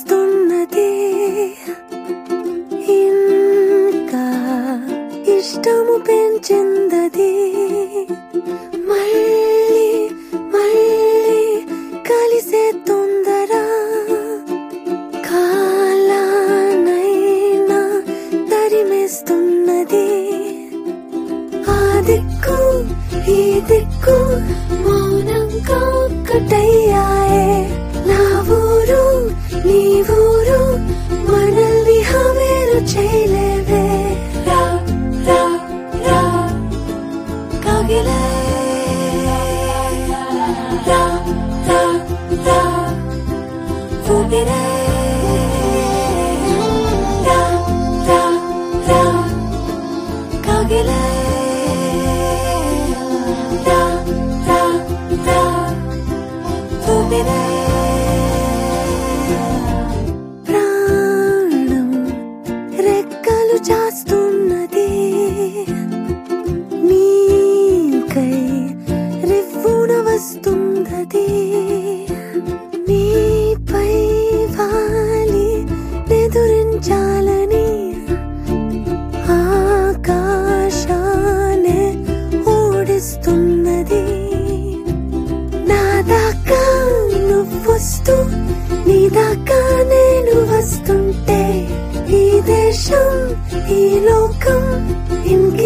చేస్తున్నది ఇంకా ఇష్టము పెంచిందది మళ్ళీ మళ్ళీ కలిసే తొందర కాలానైనా తరిమేస్తున్నది ఆ దిక్కు ఈ దిక్కు మౌనంగా ఒక్కటయ్యాయే నా ఊరు నీ ఊరు మనల్ని హవేరు చేయలేవే రా రా రా కాగిలే రా రా రా ఊపిరే రా రా రా కాగిలే రా రా రా ఊపిరే ప్రాణం రెక్కలు చాస్తున్నది నీకై రివ్వున వస్తుందది నీపై వాలి ఎదురించాలని ఆకాశానే ఓడిస్తున్నది నా దాకా నువ్వొస్తూ నీ దాకా నేను వస్తుంటే ఈ దేశం ఈ లోకం ఇంక